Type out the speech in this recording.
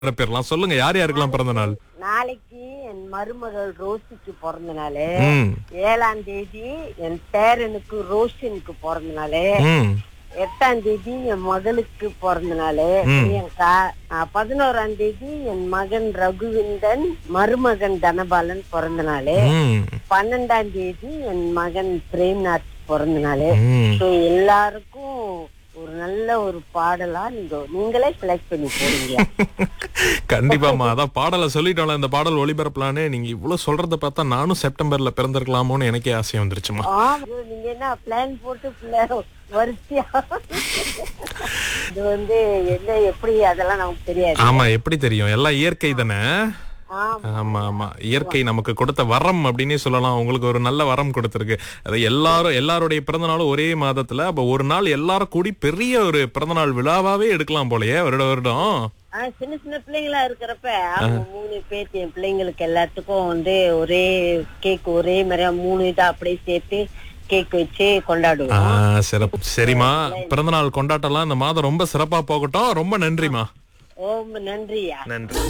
பெறலாம் சொல்லுங்க யார் யாருக்கெல்லாம் பிறந்த நாள் நாளைக்கு என் மருமகள் ரோசிக்கு பிறந்த நாள் ம் ஏழாம் தேதி என் பேரனுக்கு ரோஷனுக்கு பிறந்த நாள் ம் எட்டாம் தேதி என் மகளுக்கு பிறந்த நாள் பிரியங்கா ஆஹ், பதினோராம் தேதி என் மகன் ரகுவிந்தன் மருமகன் தனபாலன் பிறந்த நாள் ம் பன்னெண்டாம் தேதி என் மகன் பிரேம்நாத் பிறந்த நாள் ம் ஸோ எல்லாருக்கும் ஒரு நல்ல ஒரு பாடலா நீங்க நீங்களே செலக்ட் பண்ணி போறீங்க கண்டிப்பாமா அதான் பாடலை சொல்லிட்டோம்ல இந்த பாடல் ஒளிபரப்பலான்னு நீங்க இவ்வளவு சொல்றத பார்த்தா நானும் செப்டம்பர்ல பிறந்திருக்கலாமோன்னு எனக்கே ஆசை வந்துருச்சுமா ஆமா நீங்க என்ன பிளான் போட்டு பிள்ளை வரிசையா இது வந்து என்ன எப்படி அதெல்லாம் நமக்கு தெரியாது ஆமா எப்படி தெரியும் எல்லாம் இயற்கை தானே ஆமா ஆமா ஆமா இயற்கை நமக்கு கொடுத்த வரம் அப்படின்னே சொல்லலாம் உங்களுக்கு ஒரு நல்ல வரம் கொடுத்திருக்கு அது எல்லாரும் எல்லாருடைய பிறந்த நாளும் ஒரே மாதத்துல அப்ப ஒரு நாள் எல்லாரும் கூடி பெரிய ஒரு பிறந்த நாள் விழாவாவே எடுக்கலாம் போலயே வருட வருடம் ஆஹ் சின்ன சின்ன பிள்ளைங்களா இருக்கிறப்ப அவங்க மூணு பேர் என் பிள்ளைங்களுக்கு எல்லாத்துக்கும் வந்து ஒரே கேக் ஒரே மாதிரியா மூணு இதா அப்படியே சேர்த்து கேக் வச்சு கொண்டாடுவோம் ஆஹ் சிறப்பு சரிம்மா பிறந்த நாள் கொண்டாட்டம்லாம் இந்த மாதம் ரொம்ப சிறப்பா போகட்டும் ரொம்ப நன்றிமா ஓம் நன்றியா நன்றி